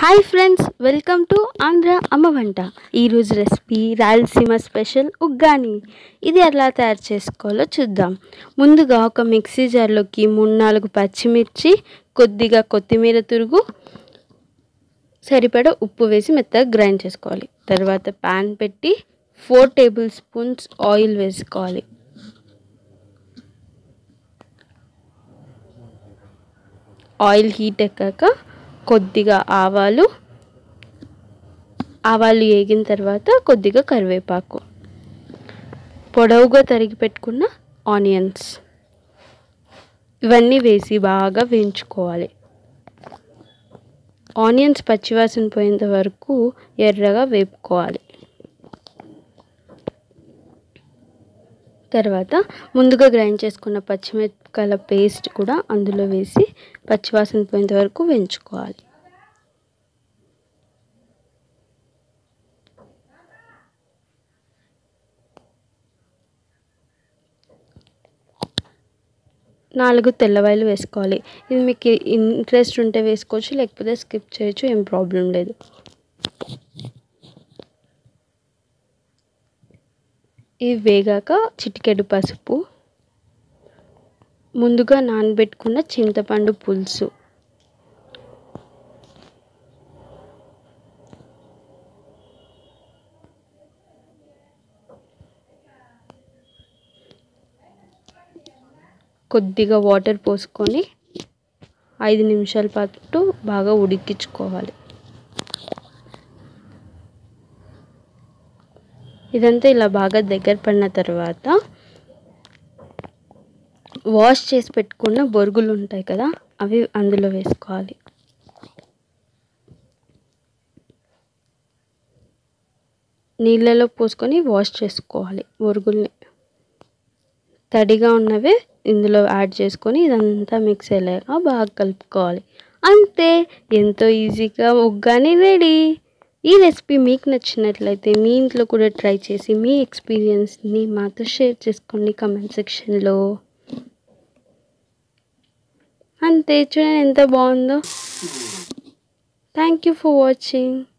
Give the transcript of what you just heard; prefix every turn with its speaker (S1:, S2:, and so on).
S1: hi friends welcome to Andhra అమ్మ వంట ఈరోజు రెసిపీ రాయలసీమ స్పెషల్ ఉగ్గాని ఇది ఎలా తయారు చేసుకోవాలో చూద్దాం ముందుగా ఒక మిక్సీ జార్లోకి మూడు నాలుగు పచ్చిమిర్చి కొద్దిగా కొత్తిమీర తురుగు సరిపడా ఉప్పు వేసి మెత్తగా గ్రైండ్ చేసుకోవాలి తర్వాత ప్యాన్ పెట్టి ఫోర్ టేబుల్ స్పూన్స్ ఆయిల్ వేసుకోవాలి ఆయిల్ హీట్ ఎక్కాక కొద్దిగా ఆవాలు ఆవాలు వేగిన తర్వాత కొద్దిగా కరివేపాకు పొడవుగా తరిగి పెట్టుకున్న ఆనియన్స్ ఇవన్నీ వేసి బాగా వేయించుకోవాలి ఆనియన్స్ పచ్చివాసన పోయేంత వరకు ఎర్రగా వేపుకోవాలి తర్వాత ముందుగా గ్రైండ్ చేసుకున్న పచ్చిమిరపకాయల పేస్ట్ కూడా అందులో వేసి పచ్చివాసన పోయేంత వరకు వేయించుకోవాలి నాలుగు తెల్లవాయలు వేసుకోవాలి ఇది మీకు ఇంట్రెస్ట్ ఉంటే వేసుకోవచ్చు లేకపోతే స్కిప్ చేయొచ్చు ఏం ప్రాబ్లం లేదు ఇవి వేగాక చిటికెడు పసుపు ముందుగా నానబెట్టుకున్న చింతపండు పులుసు కొద్దిగా వాటర్ పోసుకొని ఐదు నిమిషాల పాటు బాగా ఉడికించుకోవాలి ఇదంతా ఇలా బాగా దగ్గర పడిన తర్వాత వాష్ చేసి పెట్టుకున్న బొరుగులు ఉంటాయి కదా అవి అందులో వేసుకోవాలి నీళ్ళలో పోసుకొని వాష్ చేసుకోవాలి బొరుగుల్ని తడిగా ఉన్నవి ఇందులో యాడ్ చేసుకొని ఇదంతా మిక్స్ అయ్యేలాగా బాగా కలుపుకోవాలి అంతే ఎంతో ఈజీగా ఉగ్గాని రెడీ ఈ రెసిపీ మీకు నచ్చినట్లయితే మీ ఇంట్లో కూడా ట్రై చేసి మీ ఎక్స్పీరియన్స్ని మాతో షేర్ చేసుకోండి కమెంట్ సెక్షన్లో అంతే చూడండి ఎంత బాగుందో థ్యాంక్ యూ ఫర్ వాచింగ్